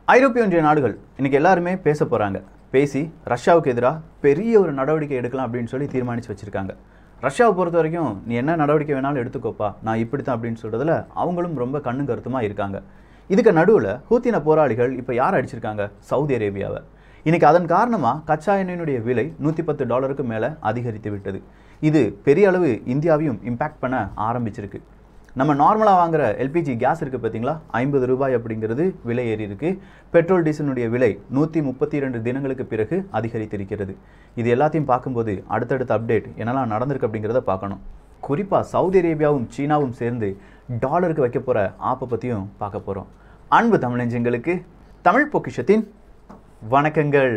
ஐரோப்பிய ஒன்றிய நாடுகள் இன்னைக்கு எல்லாருமே பேச போகிறாங்க பேசி ரஷ்யாவுக்கு எதிராக பெரிய ஒரு நடவடிக்கை எடுக்கலாம் அப்படின்னு சொல்லி தீர்மானித்து வச்சுருக்காங்க ரஷ்யாவை பொறுத்த வரைக்கும் நீ என்ன நடவடிக்கை வேணாலும் எடுத்துக்கோப்பா நான் இப்படி தான் அப்படின்னு சொல்கிறதுல அவங்களும் ரொம்ப கண்ணும் கருத்துமாக இருக்காங்க இதுக்கு நடுவில் ஹூத்தின போராளிகள் இப்போ யார் அடிச்சிருக்காங்க சவுதி அரேபியாவை இன்னைக்கு அதன் காரணமாக கச்சா எண்ணெயினுடைய விலை நூற்றி பத்து டாலருக்கு மேலே அதிகரித்து விட்டது இது பெரிய அளவு இந்தியாவையும் இம்பேக்ட் பண்ண ஆரம்பிச்சிருக்கு நம்ம நார்மலாக வாங்குற எல்பிஜி கேஸ் இருக்குது பார்த்தீங்களா ஐம்பது ரூபாய் அப்படிங்கிறது விலை ஏறி இருக்கு பெட்ரோல் டீசலினுடைய விலை நூற்றி முப்பத்தி ரெண்டு தினங்களுக்கு பிறகு அதிகரித்திருக்கிறது இது எல்லாத்தையும் பார்க்கும்போது அடுத்தடுத்த அப்டேட் என்னெல்லாம் நடந்திருக்கு அப்படிங்கிறத பார்க்கணும் குறிப்பாக சவுதி அரேபியாவும் சீனாவும் சேர்ந்து டாலருக்கு வைக்க போகிற ஆப்பை பற்றியும் பார்க்க போகிறோம் அன்பு தமிழஞ்சங்களுக்கு தமிழ் பொக்கிஷத்தின் வணக்கங்கள்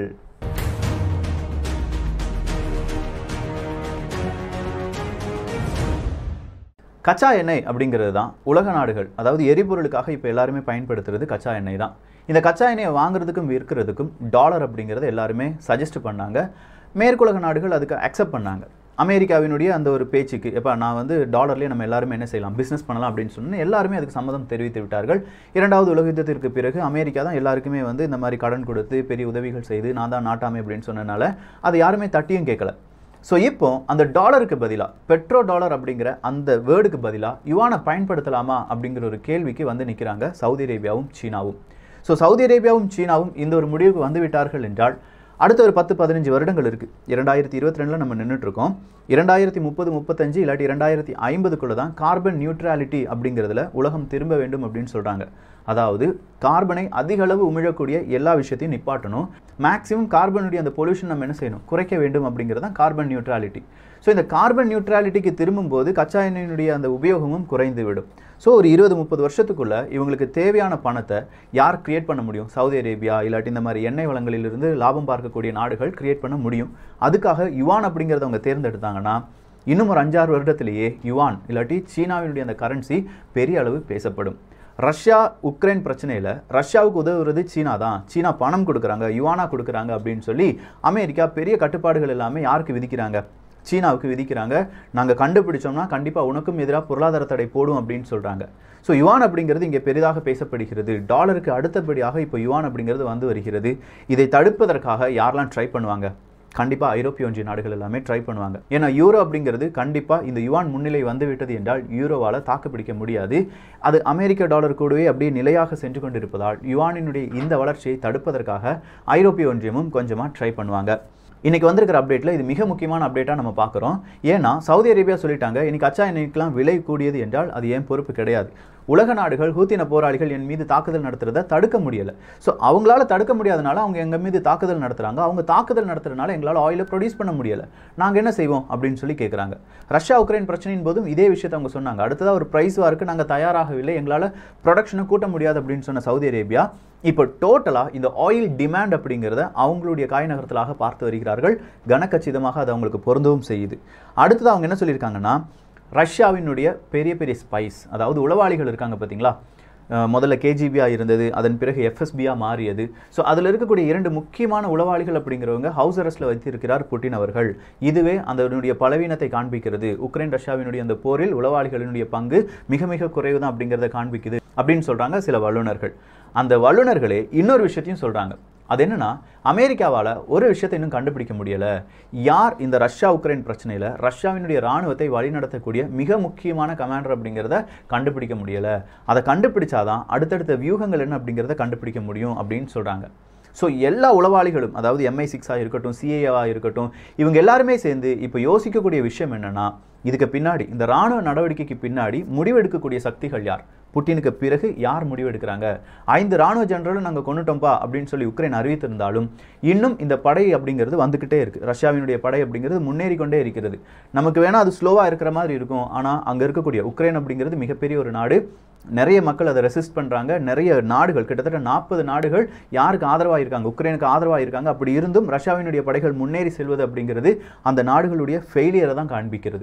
கச்சா எண்ணெய் அப்படிங்கிறது தான் உலக நாடுகள் அதாவது எரிபொருளுக்காக இப்போ எல்லாருமே பயன்படுத்துறது கச்சா எண்ணெய் தான் இந்த கச்சா எண்ணெயை வாங்குறதுக்கும் விற்கிறதுக்கும் டாலர் அப்படிங்கிறத எல்லாருமே சஜஸ்ட் பண்ணாங்க மேற்குலக நாடுகள் அதுக்கு அக்செப்ட் பண்ணாங்க அமெரிக்காவினுடைய அந்த ஒரு பேச்சுக்கு எப்போ நான் வந்து டாலர்லேயே நம்ம எல்லாருமே என்ன செய்யலாம் பிஸ்னஸ் பண்ணலாம் அப்படின்னு சொன்னு எல்லாருமே அதுக்கு சம்மதம் தெரிவித்து விட்டார்கள் இரண்டாவது உலக யுத்தத்திற்கு பிறகு அமெரிக்கா தான் எல்லாருக்குமே வந்து இந்த மாதிரி கடன் கொடுத்து பெரிய உதவிகள் செய்து நான் தான் நாட்டாமை அப்படின்னு சொன்னனால அதை யாருமே தட்டியும் கேட்கல ஸோ இப்போ அந்த டாலருக்கு பதிலாக பெட்ரோ டாலர் அப்படிங்கிற அந்த வேர்டுக்கு பதிலாக யுவானை பயன்படுத்தலாமா அப்படிங்கிற ஒரு கேள்விக்கு வந்து நிற்கிறாங்க சவுதி அரேபியாவும் சீனாவும் ஸோ சவுதி அரேபியாவும் சீனாவும் இந்த ஒரு முடிவுக்கு வந்து விட்டார்கள் என்றால் அடுத்த ஒரு பத்து பதினஞ்சு வருடங்கள் இருக்குது இரண்டாயிரத்தி இருபத்தி ரெண்டில் நம்ம நின்றுட்டு இருக்கோம் இரண்டாயிரத்தி முப்பது முப்பத்தஞ்சு இல்லாட்டி இரண்டாயிரத்தி ஐம்பதுக்குள்ளே தான் கார்பன் நியூட்ரலிட்டி அப்படிங்கிறதுல உலகம் திரும்ப வேண்டும் அப்படின்னு சொல்கிறாங்க அதாவது கார்பனை அதிக அளவு உமிழக்கூடிய எல்லா விஷயத்தையும் நிப்பாட்டணும் மேக்ஸிமம் கார்பனுடைய அந்த பொல்யூஷன் நம்ம என்ன செய்யணும் குறைக்க வேண்டும் அப்படிங்கிறது தான் கார்பன் நியூட்ரலிட்டி ஸோ இந்த கார்பன் நியூட்ரலிட்டிக்கு திரும்பும்போது கச்சா எண்ணெயினுடைய அந்த உபயோகமும் குறைந்து விடும் ஸோ ஒரு இருபது முப்பது வருஷத்துக்குள்ள இவங்களுக்கு தேவையான பணத்தை யார் கிரியேட் பண்ண முடியும் சவுதி அரேபியா இல்லாட்டி இந்த மாதிரி எண்ணெய் வளங்களிலிருந்து லாபம் பார்க்கக்கூடிய நாடுகள் கிரியேட் பண்ண முடியும் அதுக்காக யுவான் அப்படிங்கிறத அவங்க தேர்ந்தெடுத்தாங்கன்னா இன்னும் ஒரு அஞ்சாறு வருடத்திலேயே யுவான் இல்லாட்டி சீனாவினுடைய அந்த கரன்சி பெரிய அளவு பேசப்படும் ரஷ்யா உக்ரைன் பிரச்சனையில் ரஷ்யாவுக்கு உதவுறது சீனா தான் சீனா பணம் கொடுக்குறாங்க யுவானா கொடுக்குறாங்க அப்படின்னு சொல்லி அமெரிக்கா பெரிய கட்டுப்பாடுகள் எல்லாமே யாருக்கு விதிக்கிறாங்க சீனாவுக்கு விதிக்கிறாங்க நாங்கள் கண்டுபிடிச்சோம்னா கண்டிப்பாக உனக்கும் எதிராக பொருளாதார தடை போடும் அப்படின்னு சொல்கிறாங்க ஸோ யுவான் அப்படிங்கிறது இங்கே பெரிதாக பேசப்படுகிறது டாலருக்கு அடுத்தபடியாக இப்போ யுவான் அப்படிங்கிறது வந்து வருகிறது இதை தடுப்பதற்காக யாரெல்லாம் ட்ரை பண்ணுவாங்க கண்டிப்பாக ஐரோப்பிய ஒன்றிய நாடுகள் எல்லாமே ட்ரை பண்ணுவாங்க ஏன்னா யூரோ அப்படிங்கிறது கண்டிப்பாக இந்த யுவான் முன்னிலை வந்து விட்டது என்றால் யூரோவால் தாக்குப்பிடிக்க முடியாது அது அமெரிக்க டாலர் கூடவே அப்படியே நிலையாக சென்று கொண்டிருப்பதால் யுவானினுடைய இந்த வளர்ச்சியை தடுப்பதற்காக ஐரோப்பிய ஒன்றியமும் கொஞ்சமாக ட்ரை பண்ணுவாங்க இன்னைக்கு வந்திருக்கிற அப்டேட்டில் இது மிக முக்கியமான அப்டேட்டாக நம்ம பார்க்குறோம் ஏன்னா சவுதி அரேபியா சொல்லிட்டாங்க இன்னைக்கு கச்சா எண்ணெய்க்கெல்லாம் விலை கூடியது என்றால் அது ஏன் பொறுப்பு கிடையாது உலக நாடுகள் ஹூத்தின போராளிகள் என் மீது தாக்குதல் நடத்துறத தடுக்க முடியல ஸோ அவங்களால தடுக்க முடியாதனால அவங்க எங்கள் மீது தாக்குதல் நடத்துறாங்க அவங்க தாக்குதல் நடத்துறதுனால எங்களால் ஆயிலை ப்ரொடியூஸ் பண்ண முடியல நாங்கள் என்ன செய்வோம் அப்படின்னு சொல்லி கேட்குறாங்க ரஷ்யா உக்ரைன் பிரச்சனையின் போதும் இதே விஷயத்தை அவங்க சொன்னாங்க அடுத்ததாக ஒரு ப்ரைஸ் வாருக்கு நாங்கள் தயாராகவில்லை எங்களால் ப்ரொடக்ஷனை கூட்ட முடியாது அப்படின்னு சொன்ன சவுதி அரேபியா இப்போ டோட்டலாக இந்த ஆயில் டிமாண்ட் அப்படிங்கிறத அவங்களுடைய காய் நகரத்திலாக பார்த்து வருகிறார்கள் கனக்கச்சிதமாக அது அவங்களுக்கு பொருந்தவும் செய்யுது அடுத்தது அவங்க என்ன சொல்லியிருக்காங்கன்னா ரஷ்யாவினுடைய பெரிய பெரிய ஸ்பைஸ் அதாவது உளவாளிகள் இருக்காங்க பார்த்தீங்களா அஹ் முதல்ல கேஜிபியாக இருந்தது அதன் பிறகு எஃப்எஸ்பியாக மாறியது ஸோ அதில் இருக்கக்கூடிய இரண்டு முக்கியமான உளவாளிகள் அப்படிங்கிறவங்க ஹவுஸ் அரெஸ்ட்டில் வைத்திருக்கிறார் புட்டின் அவர்கள் இதுவே அதனுடைய பலவீனத்தை காண்பிக்கிறது உக்ரைன் ரஷ்யாவினுடைய அந்த போரில் உளவாளிகளினுடைய பங்கு மிக மிக குறைவு தான் அப்படிங்கிறத காண்பிக்குது அப்படின்னு சொல்கிறாங்க சில வல்லுநர்கள் அந்த வல்லுநர்களே இன்னொரு விஷயத்தையும் சொல்கிறாங்க அது என்னன்னா அமெரிக்காவால் ஒரு விஷயத்தை இன்னும் கண்டுபிடிக்க முடியலை யார் இந்த ரஷ்யா உக்ரைன் பிரச்சனையில் ரஷ்யாவினுடைய இராணுவத்தை வழிநடத்தக்கூடிய மிக முக்கியமான கமாண்டர் அப்படிங்கிறத கண்டுபிடிக்க முடியலை அதை கண்டுபிடிச்சாதான் அடுத்தடுத்த வியூகங்கள் என்ன அப்படிங்கிறத கண்டுபிடிக்க முடியும் அப்படின்னு சொல்கிறாங்க ஸோ எல்லா உளவாளிகளும் அதாவது எம்ஐ சிக்ஸாக இருக்கட்டும் சிஏவாக இருக்கட்டும் இவங்க எல்லாருமே சேர்ந்து இப்போ யோசிக்கக்கூடிய விஷயம் என்னன்னா இதுக்கு பின்னாடி இந்த ராணுவ நடவடிக்கைக்கு பின்னாடி முடிவெடுக்கக்கூடிய சக்திகள் யார் புட்டினுக்கு பிறகு யார் முடிவெடுக்கிறாங்க ஐந்து ராணுவ ஜெனரலும் நாங்கள் கொண்டுட்டோம்ப்பா அப்படின்னு சொல்லி உக்ரைன் அறிவித்திருந்தாலும் இன்னும் இந்த படை அப்படிங்கிறது வந்துக்கிட்டே இருக்கு ரஷ்யாவினுடைய படை அப்படிங்கிறது முன்னேறி கொண்டே இருக்கிறது நமக்கு வேணால் அது ஸ்லோவாக இருக்கிற மாதிரி இருக்கும் ஆனால் அங்கே இருக்கக்கூடிய உக்ரைன் அப்படிங்கிறது மிகப்பெரிய ஒரு நாடு நிறைய மக்கள் அதை ரெசிஸ்ட் பண்ணுறாங்க நிறைய நாடுகள் கிட்டத்தட்ட நாற்பது நாடுகள் யாருக்கு ஆதரவாக இருக்காங்க உக்ரைனுக்கு ஆதரவாக இருக்காங்க அப்படி இருந்தும் ரஷ்யாவினுடைய படைகள் முன்னேறி செல்வது அப்படிங்கிறது அந்த நாடுகளுடைய ஃபெயிலியரை தான் காண்பிக்கிறது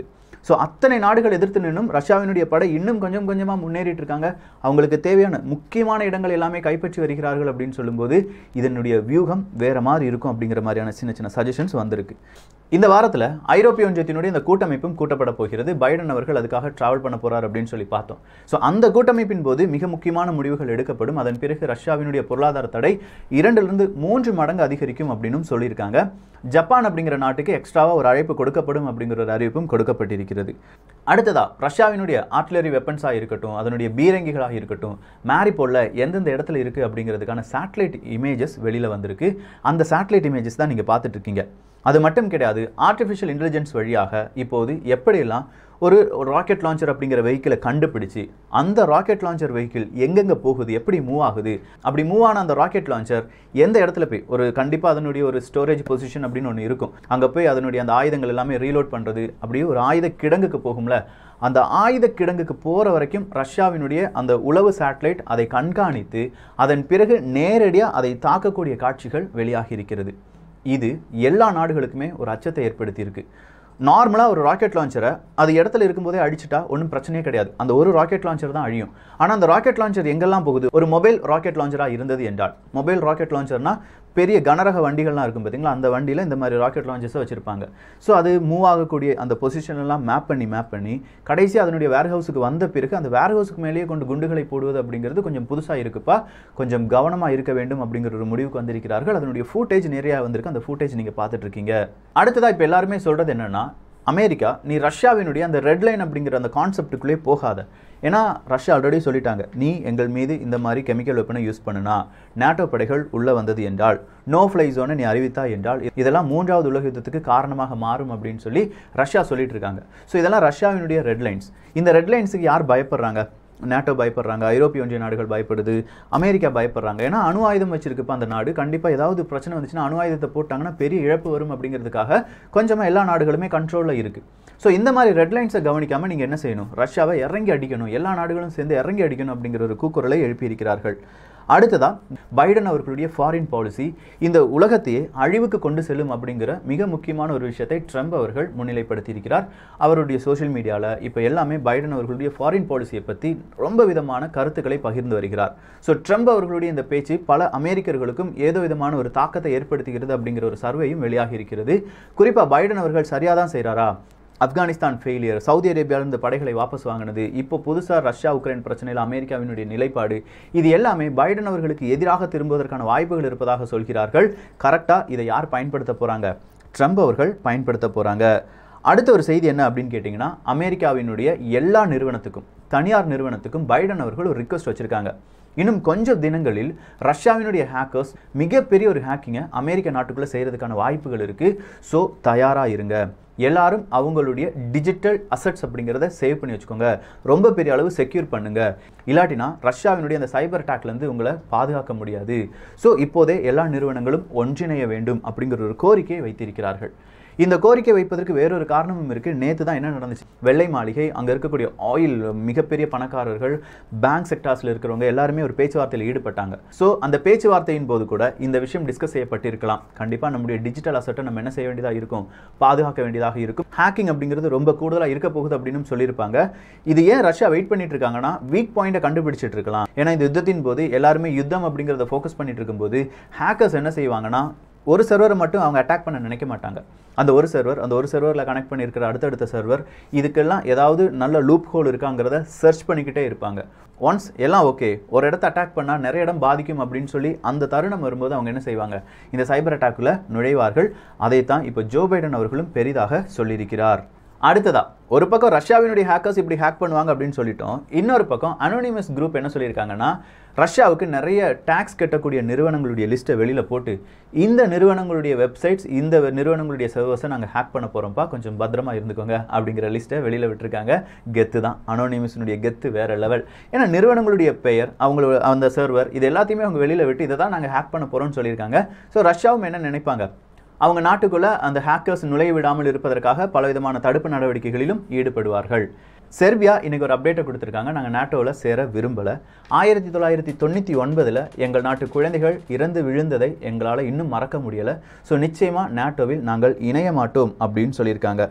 ஸோ அத்தனை நாடுகள் எதிர்த்து நின்னும் ரஷ்யாவினுடைய படை இன்னும் கொஞ்சம் கொஞ்சமாக முன்னேறிட்டு இருக்காங்க அவங்களுக்கு தேவையான முக்கியமான இடங்கள் எல்லாமே கைப்பற்றி வருகிறார்கள் அப்படின்னு சொல்லும்போது இதனுடைய வியூகம் வேற மாதிரி இருக்கும் அப்படிங்கிற மாதிரியான சின்ன சின்ன சஜஷன்ஸ் வந்திருக்கு இந்த வாரத்தில் ஐரோப்பிய ஒன்றியத்தினுடைய இந்த கூட்டமைப்பும் கூட்டப்பட போகிறது பைடன் அவர்கள் அதுக்காக டிராவல் பண்ண போறார் அப்படின்னு சொல்லி பார்த்தோம் ஸோ அந்த கூட்டமைப்பின் போது மிக முக்கியமான முடிவுகள் எடுக்கப்படும் அதன் பிறகு ரஷ்யாவினுடைய பொருளாதார தடை இரண்டிலிருந்து மூன்று மடங்கு அதிகரிக்கும் அப்படின்னும் சொல்லியிருக்காங்க ஜப்பான் அப்படிங்கிற நாட்டுக்கு எக்ஸ்ட்ராவாக ஒரு அழைப்பு கொடுக்கப்படும் அப்படிங்கிற ஒரு அறிவிப்பும் கொடுக்கப்பட்டிருக்கிறது அடுத்ததா ரஷ்யாவினுடைய ஆர்ட்லரி வெப்பன்ஸாக இருக்கட்டும் அதனுடைய பீரங்கிகளாக இருக்கட்டும் மேரிபோலில் எந்தெந்த இடத்துல இருக்குது அப்படிங்கிறதுக்கான சேட்டலைட் இமேஜஸ் வெளியில் வந்திருக்கு அந்த சேட்டலைட் இமேஜஸ் தான் நீங்கள் பார்த்துட்டு இருக்கீங்க அது மட்டும் கிடையாது ஆர்டிஃபிஷியல் இன்டெலிஜென்ஸ் வழியாக இப்போது எப்படியெல்லாம் ஒரு ராக்கெட் லான்ச்சர் அப்படிங்கிற வெஹிக்கிளை கண்டுபிடிச்சு அந்த ராக்கெட் லான்ச்சர் வெஹிக்கிள் எங்கெங்கே போகுது எப்படி மூவ் ஆகுது அப்படி மூவ் ஆன அந்த ராக்கெட் லான்ச்சர் எந்த இடத்துல போய் ஒரு கண்டிப்பாக அதனுடைய ஒரு ஸ்டோரேஜ் பொசிஷன் அப்படின்னு ஒன்று இருக்கும் அங்கே போய் அதனுடைய அந்த ஆயுதங்கள் எல்லாமே ரீலோட் பண்ணுறது அப்படியே ஒரு ஆயுத கிடங்குக்கு போகும்ல அந்த ஆயுத கிடங்குக்கு போகிற வரைக்கும் ரஷ்யாவினுடைய அந்த உளவு சேட்டலைட் அதை கண்காணித்து அதன் பிறகு நேரடியாக அதை தாக்கக்கூடிய காட்சிகள் வெளியாகி இருக்கிறது இது எல்லா நாடுகளுக்குமே ஒரு அச்சத்தை ஏற்படுத்தியிருக்கு நார்மலாக ஒரு ராக்கெட் லான்ச்சரை அது இடத்துல இருக்கும்போதே அடிச்சிட்டா ஒன்றும் பிரச்சனையே கிடையாது அந்த ஒரு ராக்கெட் லான்ச்சர் தான் அழியும் ஆனால் அந்த ராக்கெட் லான்ச்சர் எங்கெல்லாம் போகுது ஒரு மொபைல் ராக்கெட் லான்ச்சராக இருந்தது என்றால் மொபைல் ராக்கெட் லான்ச்சர்னா பெரிய கனரக வண்டிகள்லாம் இருக்கும் பார்த்தீங்களா அந்த வண்டியில் இந்த மாதிரி ராக்கெட் லான்ச்சர்ஸை வச்சுருப்பாங்க ஸோ அது மூவ் ஆகக்கூடிய அந்த பொசிஷன் எல்லாம் மேப் பண்ணி மேப் பண்ணி கடைசி அதனுடைய வேர் ஹவுஸுக்கு வந்த பிறகு அந்த வேர் ஹவுஸுக்கு மேலேயே கொண்டு குண்டுகளை போடுவது அப்படிங்கிறது கொஞ்சம் புதுசாக இருக்குப்பா கொஞ்சம் கவனமாக இருக்க வேண்டும் அப்படிங்கிற ஒரு முடிவுக்கு வந்திருக்கிறார்கள் அதனுடைய ஃபூட்டேஜ் நிறையா வந்திருக்கு அந்த ஃபூட்டேஜ் நீங்கள் பார்த்துட்டு இருக்கீங்க அடுத்ததாக இப்போ எல்லாருமே சொல்கிறது என்னென்னா அமெரிக்கா நீ ரஷ்யாவினுடைய அந்த ரெட் லைன் அப்படிங்கிற அந்த கான்செப்டுக்குள்ளே போகாத ஏன்னா ரஷ்யா ஆல்ரெடி சொல்லிட்டாங்க நீ எங்கள் மீது இந்த மாதிரி கெமிக்கல் வெப்பனை யூஸ் பண்ணுனா நேட்டோ படைகள் உள்ளே வந்தது என்றால் நோ ஃப்ளை ஜோனை நீ அறிவித்தா என்றால் இதெல்லாம் மூன்றாவது உலக யுத்தத்துக்கு காரணமாக மாறும் அப்படின்னு சொல்லி ரஷ்யா சொல்லிட்டு இருக்காங்க ஸோ இதெல்லாம் ரஷ்யாவினுடைய ரெட் லைன்ஸ் இந்த ரெட் லைன்ஸுக்கு யார் பயப்படுறாங்க நேட்டோ பயப்படுறாங்க ஐரோப்பிய ஒன்றிய நாடுகள் பயப்படுது அமெரிக்கா பயப்படுறாங்க ஏன்னா அணு ஆயுதம் வச்சிருக்குப்ப அந்த நாடு கண்டிப்பாக ஏதாவது பிரச்சனை வந்துச்சுன்னா அணு ஆயுதத்தை போட்டாங்கன்னா பெரிய இழப்பு வரும் அப்படிங்கிறதுக்காக கொஞ்சமாக எல்லா நாடுகளுமே கண்ட்ரோலில் இருக்குது ஸோ இந்த மாதிரி ரெட் லைன்ஸை கவனிக்காமல் நீங்கள் என்ன செய்யணும் ரஷ்யாவை இறங்கி அடிக்கணும் எல்லா நாடுகளும் சேர்ந்து இறங்கி அடிக்கணும் அப்படிங்கிற ஒரு கூக்குரலை எழுப்பியிருக்கிறார்கள் அடுத்ததா பைடன் அவர்களுடைய ஃபாரின் பாலிசி இந்த உலகத்தையே அழிவுக்கு கொண்டு செல்லும் அப்படிங்கிற மிக முக்கியமான ஒரு விஷயத்தை ட்ரம்ப் அவர்கள் முன்னிலைப்படுத்தியிருக்கிறார் அவருடைய சோஷியல் மீடியாவில் இப்போ எல்லாமே பைடன் அவர்களுடைய ஃபாரின் பாலிசியை பற்றி ரொம்ப விதமான கருத்துக்களை பகிர்ந்து வருகிறார் ஸோ ட்ரம்ப் அவர்களுடைய இந்த பேச்சு பல அமெரிக்கர்களுக்கும் ஏதோ விதமான ஒரு தாக்கத்தை ஏற்படுத்துகிறது அப்படிங்கிற ஒரு சர்வேயும் வெளியாகி இருக்கிறது குறிப்பாக பைடன் அவர்கள் சரியாக தான் செய்கிறாரா ஆப்கானிஸ்தான் ஃபெயிலியர் சவுதி அரேபியாவிலிருந்து படைகளை வாபஸ் வாங்கினது இப்போ புதுசாக ரஷ்யா உக்ரைன் பிரச்சனையில் அமெரிக்காவினுடைய நிலைப்பாடு இது எல்லாமே பைடன் அவர்களுக்கு எதிராக திரும்புவதற்கான வாய்ப்புகள் இருப்பதாக சொல்கிறார்கள் கரெக்டாக இதை யார் பயன்படுத்த போகிறாங்க ட்ரம்ப் அவர்கள் பயன்படுத்த போகிறாங்க அடுத்த ஒரு செய்தி என்ன அப்படின்னு கேட்டிங்கன்னா அமெரிக்காவினுடைய எல்லா நிறுவனத்துக்கும் தனியார் நிறுவனத்துக்கும் பைடன் அவர்கள் ஒரு ரிக்வஸ்ட் வச்சுருக்காங்க இன்னும் கொஞ்சம் தினங்களில் ரஷ்யாவினுடைய ஹேக்கர்ஸ் மிகப்பெரிய ஒரு ஹேக்கிங்கை அமெரிக்க நாட்டுக்குள்ளே செய்கிறதுக்கான வாய்ப்புகள் இருக்குது ஸோ தயாராக இருங்க எல்லாரும் அவங்களுடைய டிஜிட்டல் அசட்ஸ் அப்படிங்கிறத சேவ் பண்ணி வச்சுக்கோங்க ரொம்ப பெரிய அளவு செக்யூர் பண்ணுங்க இல்லாட்டினா ரஷ்யாவினுடைய அந்த சைபர் அட்டாக்லேருந்து உங்களை பாதுகாக்க முடியாது ஸோ இப்போதே எல்லா நிறுவனங்களும் ஒன்றிணைய வேண்டும் அப்படிங்கிற ஒரு கோரிக்கையை வைத்திருக்கிறார்கள் இந்த கோரிக்கை வைப்பதற்கு வேறொரு காரணமும் இருக்குது நேற்று தான் என்ன நடந்துச்சு வெள்ளை மாளிகை அங்கே இருக்கக்கூடிய ஆயில் மிகப்பெரிய பணக்காரர்கள் பேங்க் செக்டார்ஸில் இருக்கிறவங்க எல்லாருமே ஒரு பேச்சுவார்த்தையில் ஈடுபட்டாங்க ஸோ அந்த பேச்சுவார்த்தையின் போது கூட இந்த விஷயம் டிஸ்கஸ் செய்யப்பட்டிருக்கலாம் கண்டிப்பாக நம்முடைய டிஜிட்டல் அசட்டை நம்ம என்ன செய்ய வேண்டியதாக இருக்கும் பாதுகாக்க வேண்டியதாக இருக்கும் ஹேக்கிங் அப்படிங்கிறது ரொம்ப கூடுதலாக இருக்க போகுது அப்படின்னு சொல்லியிருப்பாங்க இது ஏன் ரஷ்யா வெயிட் பண்ணிட்டு இருக்காங்கன்னா வீக் பாயிண்ட்டை கண்டுபிடிச்சிட்டு இருக்கலாம் ஏன்னா இந்த யுத்தத்தின் போது எல்லாருமே யுத்தம் அப்படிங்கிறத ஃபோக்கஸ் பண்ணிட்டு இருக்கும்போது ஹேக்கர்ஸ் என்ன செய்வாங்கன்னா ஒரு சர்வரை மட்டும் அவங்க அட்டாக் பண்ண நினைக்க மாட்டாங்க அந்த ஒரு சர்வர் அந்த ஒரு சர்வரில் கனெக்ட் பண்ணியிருக்கிற அடுத்தடுத்த சர்வர் இதுக்கெல்லாம் ஏதாவது நல்ல லூப் ஹோல் இருக்காங்கிறத சர்ச் பண்ணிக்கிட்டே இருப்பாங்க ஒன்ஸ் எல்லாம் ஓகே ஒரு இடத்த அட்டாக் பண்ணால் நிறைய இடம் பாதிக்கும் அப்படின்னு சொல்லி அந்த தருணம் வரும்போது அவங்க என்ன செய்வாங்க இந்த சைபர் அட்டாக்குள்ள நுழைவார்கள் அதைத்தான் இப்போ ஜோ பைடன் அவர்களும் பெரிதாக சொல்லியிருக்கிறார் அடுத்ததா ஒரு பக்கம் ரஷ்யாவினுடைய ஹேக்கர்ஸ் இப்படி ஹேக் பண்ணுவாங்க அப்படின்னு சொல்லிட்டோம் இன்னொரு பக்கம் அனோனிமஸ் குரூப் என்ன சொல்லியிருக்காங்கன்னா ரஷ்யாவுக்கு நிறைய டேக்ஸ் கட்டக்கூடிய நிறுவனங்களுடைய லிஸ்ட்டை வெளியில் போட்டு இந்த நிறுவனங்களுடைய வெப்சைட்ஸ் இந்த நிறுவனங்களுடைய சர்வர்ஸை நாங்கள் ஹேக் பண்ண போகிறோம்ப்பா கொஞ்சம் பத்திரமா இருந்துக்கோங்க அப்படிங்கிற லிஸ்ட்டை வெளியில் விட்டுருக்காங்க கெத்து தான் அனோனிமஸினுடைய கெத்து வேற லெவல் ஏன்னா நிறுவனங்களுடைய பெயர் அவங்களோட அந்த சர்வர் இது எல்லாத்தையுமே அவங்க வெளியில் விட்டு இதை தான் நாங்கள் ஹேக் பண்ண போகிறோம்னு சொல்லியிருக்காங்க ஸோ ரஷ்யாவும் என்ன நினைப்பாங்க அவங்க நாட்டுக்குள்ள அந்த ஹேக்கர்ஸ் நுழைய விடாமல் இருப்பதற்காக பலவிதமான தடுப்பு நடவடிக்கைகளிலும் ஈடுபடுவார்கள் செர்பியா இன்னைக்கு ஒரு அப்டேட்டை கொடுத்துருக்காங்க நாங்கள் நாட்டோவில் சேர விரும்பலை ஆயிரத்தி தொள்ளாயிரத்தி தொண்ணூற்றி ஒன்பதில் எங்கள் நாட்டு குழந்தைகள் இறந்து விழுந்ததை எங்களால் இன்னும் மறக்க முடியலை ஸோ நிச்சயமாக நாட்டோவில் நாங்கள் இணைய மாட்டோம் அப்படின்னு சொல்லியிருக்காங்க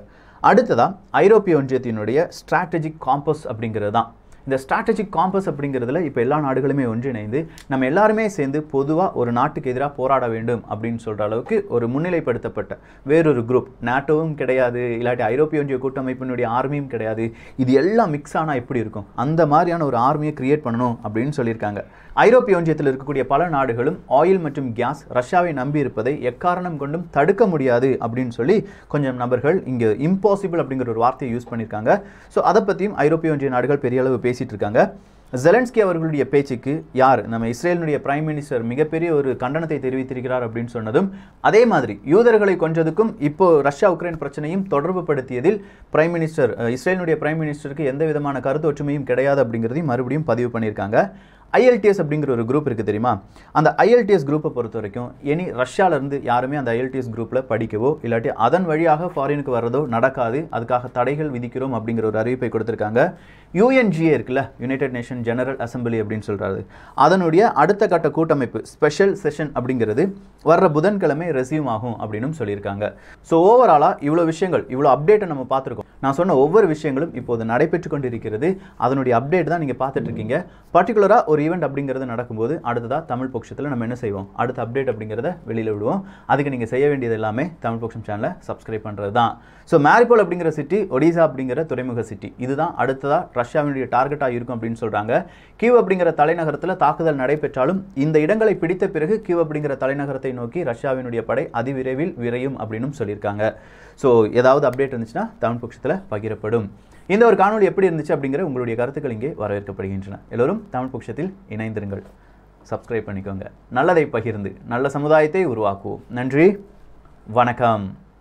அடுத்ததா ஐரோப்பிய ஒன்றியத்தினுடைய ஸ்ட்ராட்டஜிக் காம்பஸ் அப்படிங்கிறது தான் இந்த ஸ்ட்ராட்டஜிக் காம்பஸ் அப்படிங்கிறதுல இப்போ எல்லா நாடுகளுமே ஒன்றிணைந்து நம்ம எல்லாருமே சேர்ந்து பொதுவாக ஒரு நாட்டுக்கு எதிராக போராட வேண்டும் அப்படின்னு சொல்கிற அளவுக்கு ஒரு முன்னிலைப்படுத்தப்பட்ட வேறொரு குரூப் நாட்டோவும் கிடையாது இல்லாட்டி ஐரோப்பிய ஒன்றிய கூட்டமைப்பினுடைய ஆர்மியும் கிடையாது இது எல்லாம் மிக்ஸ் ஆனால் எப்படி இருக்கும் அந்த மாதிரியான ஒரு ஆர்மியை கிரியேட் பண்ணணும் அப்படின்னு சொல்லியிருக்காங்க ஐரோப்பிய ஒன்றியத்தில் இருக்கக்கூடிய பல நாடுகளும் ஆயில் மற்றும் கேஸ் ரஷ்யாவை நம்பி இருப்பதை எக்காரணம் கொண்டும் தடுக்க முடியாது அப்படின்னு சொல்லி கொஞ்சம் நபர்கள் இங்கே இம்பாசிபிள் அப்படிங்கிற ஒரு வார்த்தையை யூஸ் பண்ணியிருக்காங்க ஸோ அதை பற்றியும் ஐரோப்பிய ஒன்றிய நாடுகள் பெரிய அளவு பேசிட்டு இருக்காங்க ஜெலன்ஸ்கி அவர்களுடைய பேச்சுக்கு யார் நம்ம இஸ்ரேலினுடைய பிரைம் மினிஸ்டர் மிகப்பெரிய ஒரு கண்டனத்தை தெரிவித்திருக்கிறார் அப்படின்னு சொன்னதும் அதே மாதிரி யூதர்களை கொன்றதுக்கும் இப்போ ரஷ்யா உக்ரைன் பிரச்சனையும் தொடர்பு படுத்தியதில் பிரைம் மினிஸ்டர் அஹ், இஸ்ரேலினுடைய பிரைம் மினிஸ்டருக்கு எந்த விதமான கருத்து ஒற்றுமையும் கிடையாது அப்படிங்கிறதையும் மறுபடியும் பதிவு பண்ணியிருக்காங்க ஐஎல்டிஎஸ் அப்படிங்கிற ஒரு குரூப் இருக்குது தெரியுமா அந்த ஐஎல்டிஎஸ் குரூப்பை பொறுத்த வரைக்கும் இனி ரஷ்யால இருந்து யாருமே அந்த ஐஎல்டிஎஸ் குரூப்பில் படிக்கவோ இல்லாட்டி அதன் வழியாக ஃபாரினுக்கு வர்றதோ நடக்காது அதுக்காக தடைகள் விதிக்கிறோம் அப்படிங்கிற ஒரு அறிவிப்பை கொடுத்துருக்காங்க யூஎன்ஜிஏ இருக்குல்ல யுனைடெட் நேஷன் ஜெனரல் அசம்பிளி அப்படின்னு சொல்றாரு அதனுடைய அடுத்த கட்ட கூட்டமைப்பு ஸ்பெஷல் செஷன் அப்படிங்கிறது வர்ற புதன்கிழமை ரெசியூம் ஆகும் அப்படின்னு சொல்லியிருக்காங்க ஸோ ஓவராலாக இவ்வளோ விஷயங்கள் இவ்வளோ அப்டேட்டை நம்ம பார்த்துருக்கோம் நான் சொன்ன ஒவ்வொரு விஷயங்களும் இப்போது நடைபெற்று கொண்டிருக்கிறது அதனுடைய அப்டேட் தான் நீங்கள் பார்த்துட்டு இருக்கீங்க பர்டிகுலராக ஒரு ஈவெண்ட் அப்படிங்கிறது நடக்கும்போது அடுத்ததாக தமிழ் பட்சத்தில் நம்ம என்ன செய்வோம் அடுத்த அப்டேட் அப்படிங்கிறத வெளியில் விடுவோம் அதுக்கு நீங்கள் செய்ய வேண்டியது எல்லாமே தமிழ் பட்சம் சேனலை சப்ஸ்கிரைப் பண்ணுறது தான் ஸோ மேரிபோல் அப்படிங்கிற சிட்டி ஒடிசா அப்படிங்கிற துறைமுக சிட்டி இதுதான் அடுத்ததாக ரஷ்யாவினுடைய டார்கெட்டாக இருக்கும் அப்படின்னு சொல்கிறாங்க கியூ அப்படிங்கிற தலைநகரத்தில் தாக்குதல் நடைபெற்றாலும் இந்த இடங்களை பிடித்த பிறகு கியூ அப்படிங்கிற தலைநகரத்தை நோக்கி ரஷ்யாவினுடைய படை அதிவிரைவில் விரையும் அப்படின்னும் சொல்லியிருக்காங்க ஸோ ஏதாவது அப்டேட் இருந்துச்சுன்னா தமிழ் பட்சத்தில் பகிரப்படும் இந்த ஒரு காணொளி எப்படி இருந்துச்சு அப்படிங்கிற உங்களுடைய கருத்துக்கள் இங்கே வரவேற்கப்படுகின்றன எல்லோரும் தமிழ் பட்சத்தில் இணைந்திருங்கள் சப்ஸ்கிரைப் பண்ணிக்கோங்க நல்லதை பகிர்ந்து நல்ல சமுதாயத்தை உருவாக்குவோம் நன்றி வணக்கம்